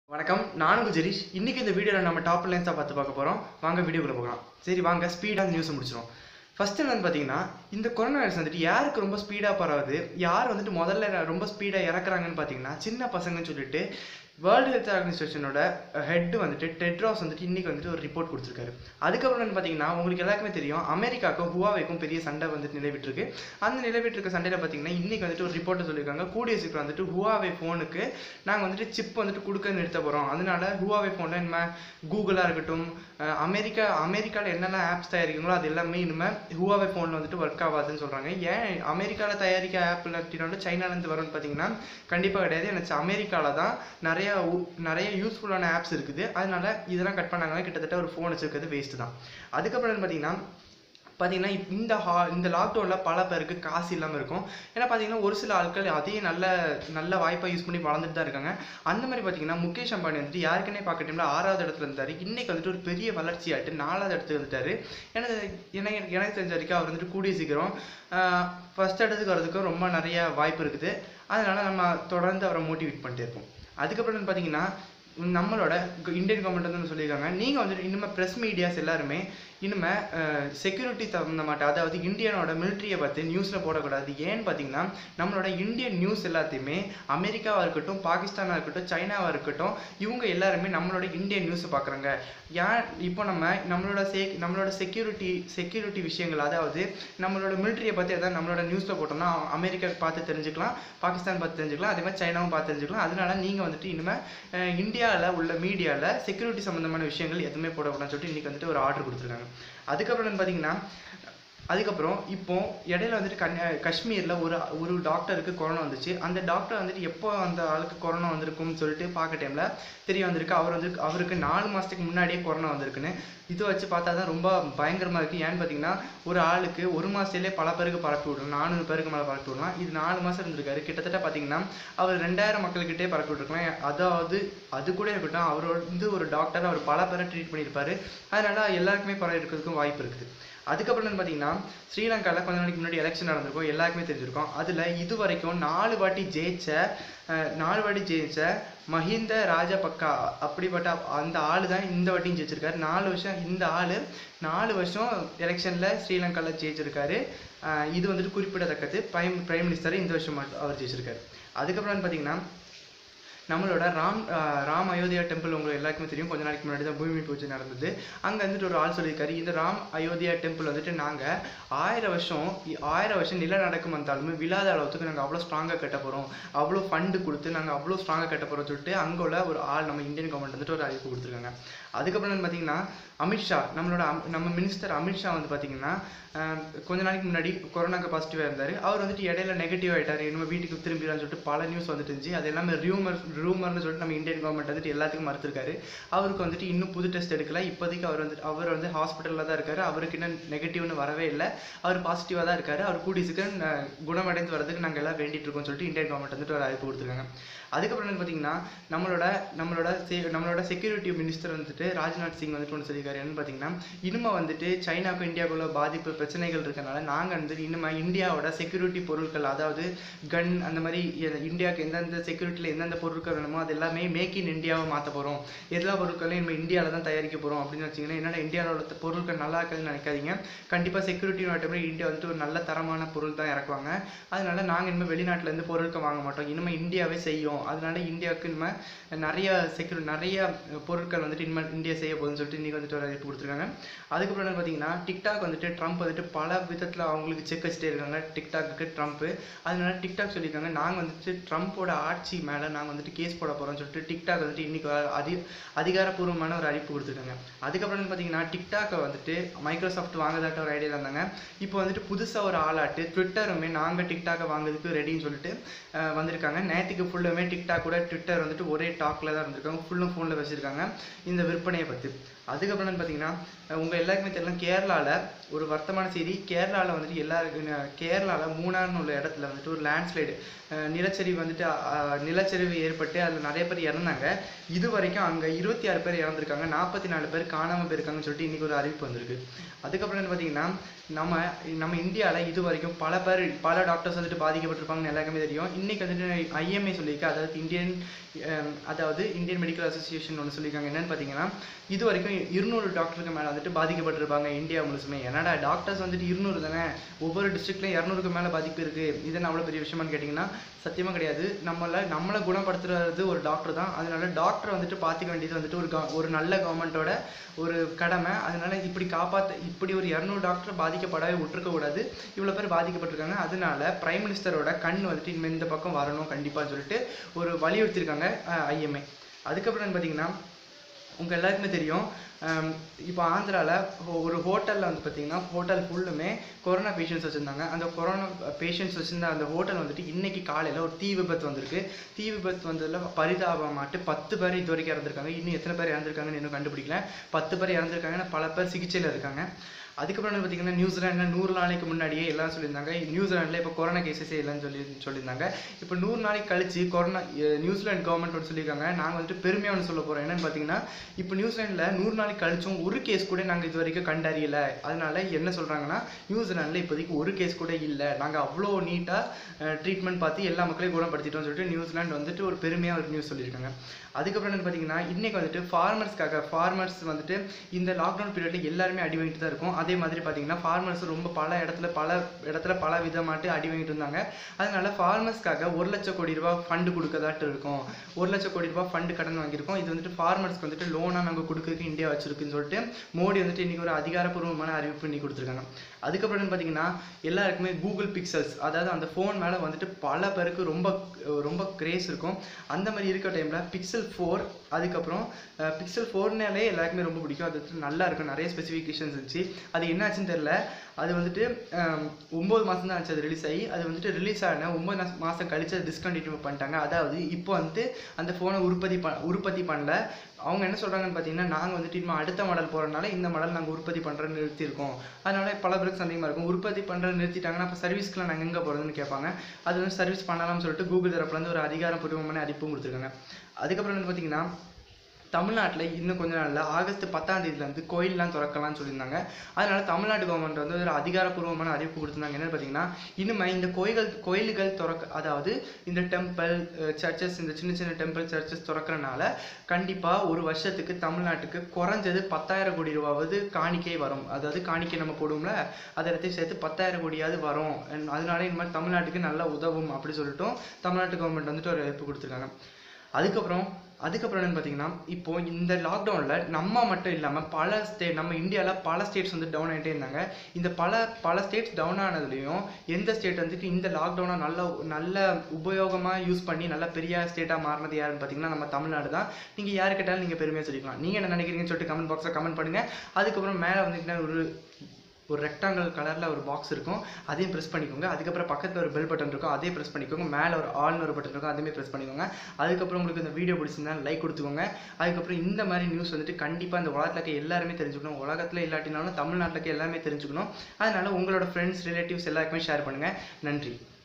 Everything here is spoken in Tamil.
வணக்கம் நானும் குஜரீஷ் இன்னைக்கு இந்த வீடியோவில் நம்ம டாப் லைன்ஸாக பார்த்து பார்க்க போகிறோம் வாங்க வீடியோக்குள்ள போகலாம் சரி வாங்க ஸ்பீடாக நியூஸ் முடிச்சிடும் ஃபர்ஸ்ட் என்னன்னு பார்த்தீங்கன்னா இந்த கொரோனா வைரஸ் வந்துட்டு யாருக்கு ரொம்ப ஸ்பீடாக பரவுது யார் வந்துட்டு முதல்ல ரொம்ப ஸ்பீடாக இறக்குறாங்கன்னு பார்த்தீங்கன்னா சின்ன பசங்கன்னு சொல்லிட்டு வேர்ல்டு ஹெல்த் ஆர்கனைசேஷனோட ஹெட் வந்துட்டு டெட்ராஸ் வந்துட்டு இன்னைக்கு வந்துட்டு ஒரு ரிப்போர்ட் கொடுத்துருக்காரு அதுக்கப்புறம் வந்து பார்த்தீங்கன்னா உங்களுக்கு எல்லாருக்குமே தெரியும் அமெரிக்காவுக்கும் ஹுவாவேக்கும் பெரிய சண்டை வந்துட்டு நிலவிட்டு அந்த நிலவிட்டு இருக்க சண்டையில் பார்த்தீங்கன்னா இன்னைக்கு வந்துட்டு ஒரு ரிப்போர்ட்டை சொல்லியிருக்காங்க கூடிய சீக்கிரம் வந்துட்டு ஹுவாவே ஃபோனுக்கு நாங்கள் வந்துட்டு சிப் வந்துட்டு கொடுக்க நிறுத்த போகிறோம் அதனால ஹுவாவே ஃபோனில் இனிமேல் கூகுளாக இருக்கட்டும் அஹ் அமெரிக்கா அமெரிக்காவில் என்னென்ன ஆப்ஸ் தயாரிக்கீங்களோ அது எல்லாமே இனிமேல் ஹுவாவே ஃபோனில் வந்துட்டு ஒர்க் ஆகாதுன்னு சொல்கிறாங்க ஏன் அமெரிக்காவில் தயாரிக்க ஆப் இல்லாட்டினாலும் சைனாலேருந்து வரும்னு பார்த்தீங்கன்னா கண்டிப்பாக கிடையாது எனக்கு அமெரிக்காவில் தான் நிறைய உ- நிறைய யூஸ்ஃபுல்லான ஆப்ஸ் இருக்குது அதனால இதெல்லாம் கட் பண்ணாங்கன்னா கிட்டத்தட்ட ஒரு ஃபோன் வச்சிருக்கிறது வேஸ்ட் தான் அதுக்கப்புறம் பார்த்தீங்கன்னா பார்த்தீங்கன்னா இப்ப இந்த ஹா இந்த லாக்டவுனில் பல பேருக்கு காசு இல்லாமல் இருக்கும் ஏன்னா பார்த்தீங்கன்னா ஒரு சில ஆட்கள் அதையும் நல்ல நல்ல வாய்ப்பாக யூஸ் பண்ணி வளர்ந்துட்டு தான் இருக்காங்க அந்த மாதிரி பார்த்தீங்கன்னா முகேஷ் அம்பானி வந்துட்டு யாருக்குன்னே பார்க்க டைமில் ஆறாவது இடத்துல இருந்தார் இன்னைக்கு வந்துட்டு ஒரு பெரிய வளர்ச்சி ஆகிட்டு நாலாவது இடத்துக்கு வந்துட்டாரு ஏன்னா எனக்கு எனக்கு தெரிஞ்ச வரைக்கும் அவர் வந்துட்டு கூடிய சீக்கிரம் ஃபர்ஸ்ட் இடத்துக்கு வரதுக்கு ரொம்ப நிறைய வாய்ப்பு இருக்குது அதனால நம்ம தொடர்ந்து அவரை மோட்டிவேட் பண்ணிட்டே இருப்போம் அதுக்கப்புறம் வந்து பார்த்தீங்கன்னா நம்மளோட க- இந்தியன் கவர்மெண்ட் வந்து சொல்லியிருக்காங்க நீங்கள் வந்துட்டு இனிமேல் ப்ரெஸ் மீடியாஸ் எல்லாருமே இனிமேல் செக்யூரிட்டி தகுந்த மாட்டேன் அதாவது இந்தியனோட மிலிட்ரியை பற்றி நியூஸில் போடக்கூடாது ஏன்னு பார்த்தீங்கன்னா நம்மளோட இந்தியன் நியூஸ் எல்லாத்தையுமே அமெரிக்காவாக இருக்கட்டும் பாகிஸ்தானாக இருக்கட்டும் சைனாவாக இருக்கட்டும் இவங்க எல்லாருமே நம்மளோட இந்தியன் நியூஸை பார்க்குறாங்க ஏன் இப்போ நம்ம நம்மளோட சே நம்மளோட செக்யூரிட்டி செக்யூரிட்டி விஷயங்கள் அதாவது நம்மளோட மிலிட்ரியை பற்றி எதாவது நம்மளோட நியூஸில் போட்டோம்னா அமெரிக்கா பார்த்து தெரிஞ்சுக்கலாம் பாகிஸ்தான் பார்த்து தெரிஞ்சுக்கலாம் அதே மாதிரி சைனாவும் பார்த்து தெரிஞ்சுக்கலாம் அதனால நீங்கள் வந்துட்டு இனிமேல் இந்தியாவில் உள்ள மீடியாவில் செக்யூரிட்டி சம்மந்தமான விஷயங்கள் எதுவுமே போடக்கூடாதுன்னு சொல்லிட்டு இன்றைக்கி வந்துட்டு ஒரு ஆர்டர் கொடுத்துருக்காங்க அதுக்கப்புறம் வந்து பார்த்தீங்கன்னா அதுக்கப்புறம் இப்போ இடையில வந்துட்டு கன்யா காஷ்மீரில் ஒரு ஒரு டாக்டருக்கு கொரோனா வந்துச்சு அந்த டாக்டர் வந்துட்டு எப்போ அந்த ஆளுக்கு கொரோனா வந்திருக்கும்னு சொல்லிட்டு பார்க்க டைமில் தெரிய வந்திருக்கு அவர் வந்து அவருக்கு நாலு மாதத்துக்கு முன்னாடியே கொரோனா வந்திருக்குன்னு இதை வச்சு பார்த்தா தான் ரொம்ப பயங்கரமாக இருக்குது ஏன்னு பார்த்தீங்கன்னா ஒரு ஆளுக்கு ஒரு மாதத்துலேயே பல பேருக்கு பரப்பி விடலாம் நானூறு பேருக்கு மேலே பரப்பி விடலாம் இது நாலு மாதம் இருந்திருக்காரு கிட்டத்தட்ட பார்த்தீங்கன்னா அவர் ரெண்டாயிரம் மக்கள்கிட்டே பரப்பி விட்டுருக்கலாம் அதாவது அது கூட இருக்கட்டும் அவர் வந்து ஒரு டாக்டர் அவர் பல பேரை ட்ரீட் பண்ணியிருப்பாரு அதனால எல்லாருக்குமே பரவி இருக்கிறதுக்கும் வாய்ப்பு இருக்குது அதுக்கப்புறம் வந்து பார்த்தீங்கன்னா ஸ்ரீலங்காவில் கொஞ்ச நாளைக்கு முன்னாடி எலெக்ஷன் நடந்திருக்கும் எல்லாருக்குமே தெரிஞ்சிருக்கும் அதில் இது வரைக்கும் நாலு வாட்டி ஜெயிச்ச அஹ், நாலு வாட்டி ஜெயிச்ச மஹிந்த ராஜபக்கா அப்படிப்பட்ட அந்த ஆள் தான் இந்த வாட்டியும் ஜெயிச்சிருக்காரு நாலு வருஷம் இந்த ஆள் நாலு வருஷம் எலெக்ஷனில் ஸ்ரீலங்காவில் ஜெயிச்சிருக்காரு அஹ், இது வந்துட்டு குறிப்பிடத்தக்கது பிரைம் பிரைம் மினிஸ்டர் இந்த வருஷம் மட்டும் அவர் ஜெயிச்சிருக்காரு அதுக்கப்புறம் வந்து பார்த்தீங்கன்னா நம்மளோட ராம் அஹ் ராம் அயோத்தியா டெம்பிள் உங்களுக்கு எல்லாருக்குமே தெரியும் கொஞ்ச நாளைக்கு முன்னாடி தான் பூமி பூஜை நடந்தது அங்கே வந்துட்டு ஒரு ஆள் சொல்லியிருக்காரு இந்த ராம் அயோத்தியா டெம்பிள் வந்துட்டு நாங்கள் ஆயிரம் வருஷம் இ- ஆயிரம் வருஷம் நிலநடுக்கம் வந்தாலுமே விழாத அளவுக்கு நாங்கள் அவ்வளோ ஸ்ட்ராங்காக கட்ட போகிறோம் அவ்வளோ ஃபண்டு கொடுத்து நாங்கள் அவ்வளோ ஸ்ட்ராங்காக கட்ட போகிறோம் சொல்லிட்டு அங்கே உள்ள ஒரு ஆள் நம்ம இந்தியன் கவர்மெண்ட் வந்துட்டு ஒரு அறிவிப்பு கொடுத்துருக்காங்க அதுக்கப்புறம் வந்து பார்த்தீங்கன்னா அமித்ஷா நம்மளோட அம்- நம்ம மினிஸ்டர் அமித்ஷா வந்து பார்த்தீங்கன்னா அஹ், கொஞ்ச நாளைக்கு முன்னாடி கொரோனாக்கு பாசிட்டிவாக இருந்தார் அவர் வந்துட்டு இடையில நெகட்டிவ் ஆகிட்டார் இனிமேல் வீட்டுக்கு திரும்பிடலாம்னு சொல்லிட்டு பல நியூஸ் வந்துட்டு இருந்துச்சு அது எல்லாமே ரூமர் ரூமர்னு சொல்லிட்டு நம்ம இந்தியன் கவர்மெண்ட் வந்துட்டு எல்லாத்துக்கும் மறுத்திருக்காரு அவருக்கு வந்துட்டு இன்னும் புது டெஸ்ட் எடுக்கல இப்போதைக்கு அவர் வந்து அவர் வந்து ஹாஸ்பிட்டலில் தான் இருக்காரு அவருக்கு இன்னும் நெகட்டிவ்னு வரவே இல்லை அவர் பாசிட்டிவாக தான் இருக்காரு அவர் கூடிய சீக்கிரம் அஹ், குணமடைந்து வரதுக்கு நாங்கள் எல்லாம் வேண்டிட்டு இருக்கோம்னு சொல்லிட்டு இந்தியன் கவர்மெண்ட் வந்துட்டு ஒரு அறிவிப்பு கொடுத்துருக்காங்க அதுக்கப்புறம் வந்து பார்த்தீங்கன்னா நம்மளோட நம்மளோட se- நம்மளோட செக்யூரிட்டி மினிஸ்டர் வந்துட்டு ராஜ்நாத் சிங் வந்துட்டு ஒன்று சொல்லியிருக்காரு என்னன்னு பார்த்தீங்கன்னா இனிமே வந்துட்டு சைனாக்கும் இந்தியாவுக்குள்ள பாதிப்பு பிரச்சனைகள் இருக்கனால நாங்கள் வந்து இனிமே இந்தியாவோட செக்யூரிட்டி பொருட்கள் அதாவது கன் அந்த மாதிரி எ- இந்தியாவுக்கு எந்தெந்த செக்யூரிட்டியில் எந்தெந்த பொருட்கள் வேணுமோ அது எல்லாமே மேக் இன் இந்தியாவை மாற்ற போகிறோம் எல்லா பொருட்களையும் நம்ம இந்தியாவில் தான் தயாரிக்க போகிறோம் அப்படின்னு வச்சிங்கன்னா என்னடா இந்தியாவோட த- பொருட்கள் நல்லா இருக்குதுன்னு நினைக்காதீங்க கண்டிப்பாக செக்யூரிட்டி நாட்டு இந்தியா வந்துட்டு ஒரு நல்ல தரமான பொருள் தான் இறக்குவாங்க அதனால நாங்கள் இனிமேல் வெளிநாட்டிலேருந்து பொருட்கள் வாங்க மாட்டோம் இனிமேல் இந்தியாவே செய்யும் அதனால இந்தியாவுக்கு இனிமேல் நிறைய செக்யூரி நிறைய பொருட்கள் வந்துட்டு இனிமேல் இந்தியா செய்ய போகுதுன்னு சொல்லிட்டு இன்றைக்கி வந்துட்டு ஒரு அறிவிப்பு கொடுத்துருக்காங்க அதுக்கப்புறம் என்ன பார்த்தீங்கன்னா டிக்டாக் வந்துட்டு ட்ரம்ப் வந்துட்டு பல விதத்தில் அவங்களுக்கு செக் வச்சுட்டே இருக்காங்க டிக்டாக்கு ட்ரம்ப்பு அதனால டிக்டாக் சொல்லியிருக்காங்க நாங்கள் வந்துட்டு ட்ரம்ப்போட ஆட்சி மேலே நாங்கள் வந்துட்டு கேஸ் போட போகிறோம்னு சொல்லிட்டு டிக்டாக் வந்துட்டு இன்னைக்கு அதி அதிகாரப்பூர்வமான ஒரு அறிவிப்பு கொடுத்துருக்காங்க அதுக்கப்புறம் வந்து பார்த்தீங்கன்னா டிக்டாக்கை வந்துட்டு மைக்ரோசாஃப்ட் வாங்குறதாட்ட ஒரு ஐடியா இருந்தாங்க இப்போ வந்துட்டு புதுசாக ஒரு ஆளாட்டு ட்விட்டருமே நாங்கள் டிக்டாக்கை வாங்குறதுக்கு ரெடின்னு சொல்லிட்டு அஹ், வந்திருக்காங்க நேற்றுக்கு ஃபுல்லுமே டிக்டாக் கூட ட்விட்டர் வந்துட்டு ஒரே டாக்கில் தான் இருந்திருக்காங்க ஃபுல்லும் ஃபோனில் வச்சுருக்காங்க இந்த விற்பனையை பற்றி அதுக்கப்புறம் வந்து பார்த்தீங்கன்னா அஹ், உங்க எல்லாருக்குமே தெரியல கேரளாவில் ஒரு வர்த்தமான செய்தி கேரளாவில் வந்துட்டு எல்லாருக்கும் கேரளாவில் மூணார்னு உள்ள இடத்துல வந்துட்டு ஒரு லேண்ட்ஸ்லைடு நிலச்சரிவு வந்துட்டு அஹ், நிலச்சரிவு ஏற்பட்டு அதில் நிறைய பேர் இறந்தாங்க இது வரைக்கும் அங்கே இருபத்தி ஆறு பேர் இறந்துருக்காங்க நாற்பத்தி நாலு பேர் காணாமல் போயிருக்காங்கன்னு சொல்லிட்டு இன்னைக்கு ஒரு அறிவிப்பு வந்திருக்கு அதுக்கப்புறம் என்ன பார்த்தீங்கன்னா நம்ம நம்ம இந்தியாவில் இது வரைக்கும் பல பேர் பல டாக்டர்ஸ் வந்துட்டு பாதிக்கப்பட்டிருப்பாங்கன்னு எல்லாருக்குமே தெரியும் இன்னைக்கு வந்துட்டு ஐஎம்ஏ சொல்லியிருக்கு அதாவது இந்தியன் அஹ், அதாவது இந்தியன் மெடிக்கல் அசோசியேஷன் ஒன்று சொல்லியிருக்காங்க என்னன்னு பார்த்தீங்கன்னா இது வரைக்கும் இருநூறு டாக்டருக்கு மேலே வந்துட்டு பாதிக்கப்பட்டிருப்பாங்க இந்தியா முழுசுமே என்னடா டாக்டர்ஸ் வந்துட்டு இருநூறு தானே ஒவ்வொரு டிஸ்ட்ரிக்ட்லையும் இரநூறுக்கு மேலே பாதிப்பு இருக்குது இது என்ன அவ்வளோ பெரிய விஷயமான்னு கேட்டிங்கன்னா சத்தியமாக கிடையாது நம்மளை நம்மளை குணப்படுத்துறது ஒரு டாக்டர் தான் அதனால டாக்டர் வந்துட்டு பார்த்துக்க வேண்டியது வந்துட்டு ஒரு கவ- ஒரு நல்ல கவர்மெண்ட்டோட ஒரு கடமை அதனால இப்படி காப்பாற்ற இப்படி ஒரு இரநூறு டாக்டர் பாதிக்கப்படவே விட்டுருக்க கூடாது இவ்வளோ பேர் பாதிக்கப்பட்டிருக்காங்க அதனால பிரைம் மினிஸ்டரோட கண் வந்துட்டு இனிமேல் இந்த பக்கம் வரணும் கண்டிப்பாக சொல்லிட்டு ஒரு வலியுறுத்தியிருக்காங்க ஐஎம்ஏ அதுக்கப்புறம் பார்த்தீங்கன்னா உங்க எல்லாருக்குமே தெரியும் ஆம், இப்போ ஆந்திராவில் ஒரு ஹோட்டலில் வந்து பார்த்தீங்கன்னா ஹோட்டல் ஃபுல்லுமே கொரோனா பேஷண்ட்ஸ் வச்சுருந்தாங்க அந்த கொரோனா பேஷண்ட்ஸ் வச்சுருந்த அந்த ஹோட்டல் வந்துட்டு இன்னைக்கு காலையில் ஒரு தீ விபத்து வந்திருக்கு தீ விபத்து வந்ததில் பரிதாபமாட்டு பத்து பேர் இது வரைக்கும் இறந்துருக்காங்க இன்னும் எத்தனை பேர் இறந்துருக்காங்கன்னு இன்னும் கண்டுபிடிக்கல பத்து பேர் இறந்துருக்காங்க ஆனா பல பேர் சிகிச்சையில் இருக்காங்க அதுக்கப்புறம் வந்து பார்த்தீங்கன்னா நியூசிலாண்டில் நூறு நாளைக்கு முன்னாடியே எல்லாம் சொல்லியிருந்தாங்க நியூசிலாண்டில் இப்போ கொரோனா கேசஸே இல்லைன்னு சொல்லி சொல்லியிருந்தாங்க இப்போ நூறு நாளைக்கு கழிச்சு கொரோனா அஹ், நியூசிலாந்து கவர்மெண்ட் ஒன்று சொல்லியிருக்காங்க நாங்கள் வந்துட்டு பெருமையாக ஒன்று சொல்ல போகிறோம் என்னன்னு பார்த்தீங்கன்னா இப்போ நியூசிலாண்டில் நூறு நாளைக்கு கழிச்சும் ஒரு கேஸ் கூட நாங்கள் இது வரைக்கும் கண்டறியல அதனால என்ன சொல்கிறாங்கன்னா நியூசிலாண்டில் இப்போதைக்கு ஒரு கேஸ் கூட இல்லை நாங்கள் அவ்வளோ நீட்டாக ட்ரீட்மெண்ட் பார்த்து எல்லா மக்களையும் குணப்படுத்திட்டோம்னு சொல்லிட்டு நியூசிலாந்து வந்துட்டு ஒரு பெருமையாக ஒரு நியூஸ் சொல்லியிருக்காங்க அதுக்கப்புறம் என்ன பார்த்தீங்கன்னா இன்னைக்கு வந்துட்டு ஃபார்மர்ஸ்க்காக ஃபார்மர்ஸ் வந்துட்டு இந்த லாக்டவுன் பீரியட்ல எல்லாருமே அடி வாங்கிட்டு தான் இருக்கும் அதே மாதிரி பார்த்தீங்கன்னா ஃபார்மர்ஸ் ரொம்ப பல இடத்துல பல இடத்துல பல விதமாட்டு அடி வாங்கிட்டு இருந்தாங்க அதனால ஃபார்மர்ஸ்க்காக ஒரு லட்சம் கோடி ரூபாய் ஃபண்டு கொடுக்கதாட்டு இருக்கும் ஒரு லட்சம் கோடி ரூபாய் ஃபண்டு கடன் வாங்கியிருக்கோம் இது வந்துட்டு ஃபார்மர்ஸ்க்கு வந்துட்டு லோனாக நாங்கள் கொடுக்கறதுக்கு இந்தியா வச்சிருக்குன்னு சொல்லிட்டு மோடி வந்துட்டு இன்னைக்கு ஒரு அதிகாரப்பூர்வமான அறிவிப்பு பண்ணி கொடுத்துருக்காங்க அதுக்கப்புறம் என்ன பார்த்தீங்கன்னா எல்லாருக்குமே கூகுள் பிக்சல்ஸ் அதாவது அந்த ஃபோன் மேலே வந்துட்டு பல பேருக்கு ரொம்ப ரொம்ப கிரேஸ் இருக்கும் அந்த மாதிரி இருக்க டைமில் பிக்சல் ஃபோர் அதுக்கப்புறம் பிக்சல் ஃபோர்னாலே எல்லாருக்குமே ரொம்ப பிடிக்கும் அது வந்துட்டு நல்லா இருக்கும் நிறைய ஸ்பெசிஃபிகேஷன்ஸ் இருந்துச்சு அது என்னாச்சுன்னு தெரில அது வந்துட்டு அஹ், ஒன்பது மாதம் தான் ஆச்சு அது ரிலீஸ் ஆகி அது வந்துட்டு ரிலீஸ் ஆன ஒன்பது மாச- மாசம் கழிச்சு அதை டிஸ்கண்டினியூ பண்ணிட்டாங்க அதாவது இப்போ வந்து அந்த ஃபோனை உற்பத்தி ப உற்பத்தி பண்ணல அவங்க என்ன சொல்றாங்கன்னு பார்த்தீங்கன்னா நாங்கள் வந்துட்டு இனிமேல் அடுத்த மாடல் போகிறனால இந்த மாடல் நாங்கள் உற்பத்தி பண்ணுறோன்னு நிறுத்தியிருக்கோம் அதனால பல பேருக்கு சந்தேகமாக இருக்கும் உற்பத்தி பண்ணுறது நிறுத்திட்டாங்கன்னா அப்போ சர்வீஸ்க்குலாம் நாங்கள் எங்கே போகிறதுன்னு கேட்பாங்க அது வந்து சர்வீஸ் பண்ணலாம்னு சொல்லிட்டு கூகுள் தரப்புலேருந்து ஒரு அதிகாரப்பூர்வமான அறிவிப்பும் கொடுத்துருக்காங்க அதுக்கப்புறம் வந்து பார்த்தீங்கன்னா தமிழ்நாட்டில் இன்னும் கொஞ்ச நாள்ல ஆகஸ்ட் பத்தாம் தேதியிலேருந்து கோயிலெலாம் திறக்கலாம்னு சொல்லியிருந்தாங்க அதனால தமிழ்நாடு கவர்மெண்ட் வந்து ஒரு அதிகாரப்பூர்வமான அறிவிப்பு கொடுத்திருந்தாங்க என்னன்னு பார்த்தீங்கன்னா இனிமே இந்த கோயில்கள் கோயில்கள் திறக்க அதாவது இந்த டெம்பிள் சர்ச்சஸ் இந்த சின்ன சின்ன டெம்பிள் சர்ச்சஸ் திறக்கறனால கண்டிப்பாக ஒரு வருஷத்துக்கு தமிழ்நாட்டுக்கு குறைஞ்சது பத்தாயிரம் கோடி ரூபாவது காணிக்கை வரும் அதாவது காணிக்கை நம்ம போடுவோம்ல அதை எல்லாத்தையும் சேர்த்து பத்தாயிரம் கோடியாவது வரும் And அதனால இந்த மாதிரி தமிழ்நாட்டுக்கு நல்லா உதவும் அப்படி சொல்லிட்டும் தமிழ்நாட்டு கவர்மெண்ட் வந்துட்டு ஒரு அறிவிப்பு கொடுத்துருக்காங்க அதுக்கப்புறம் அதுக்கப்புறம் என்னன்னு பார்த்தீங்கன்னா இப்போ இந்த லாக்டவுனில் நம்ம மட்டும் இல்லாமல் பல ஸ்டேட் நம்ம இந்தியாவில் பல ஸ்டேட்ஸ் வந்து டவுன் ஆகிட்டே இருந்தாங்க இந்த பல பல ஸ்டேட்ஸ் டவுன் ஆனதுலேயும் எந்த ஸ்டேட் வந்துட்டு இந்த லாக்டவுனை நல்ல நல்ல உபயோகமாக யூஸ் பண்ணி நல்ல பெரிய ஸ்டேட்டாக மாறினது யாருன்னு பார்த்தீங்கன்னா நம்ம தமிழ்நாடு தான் நீங்கள் யாரு கேட்டாலும் நீங்கள் பெருமையாக சொல்லிக்கலாம் நீங்கள் என்ன நினைக்கிறீங்கன்னு சொல்லிட்டு கமெண்ட் பாக்ஸில் கமெண்ட் பண்ணுங்கள் அதுக்கப்புறம் மேலே வந்துட்டு ஒரு ஒரு ரெக்டாங்கிள் கலரில் ஒரு பாக்ஸ் இருக்கும் அதையும் ப்ரெஸ் பண்ணிக்கோங்க அதுக்கப்புறம் பக்கத்தில் ஒரு பெல் பட்டன் இருக்கும் அதையும் ப்ரெஸ் பண்ணிக்கோங்க மேலே ஒரு ஆல்னு ஒரு பட்டன் இருக்கும் அதையுமே ப்ரெஸ் பண்ணிக்கோங்க அதுக்கப்புறம் உங்களுக்கு இந்த வீடியோ பிடிச்சிருந்தா லைக் கொடுத்துக்கோங்க அதுக்கப்புறம் இந்த மாதிரி நியூஸ் வந்துட்டு கண்டிப்பாக இந்த உலகத்தில் இருக்க எல்லாருமே தெரிஞ்சுக்கணும் உலகத்தில் இல்லாட்டினாலும் தமிழ்நாட்டில் இருக்க எல்லாமே தெரிஞ்சுக்கணும் அதனால உங்களோட ஃப்ரெண்ட்ஸ் ரிலேட்டிவ்ஸ் எல்லாருக்குமே ஷேர் பண்ணுங்கள் நன்றி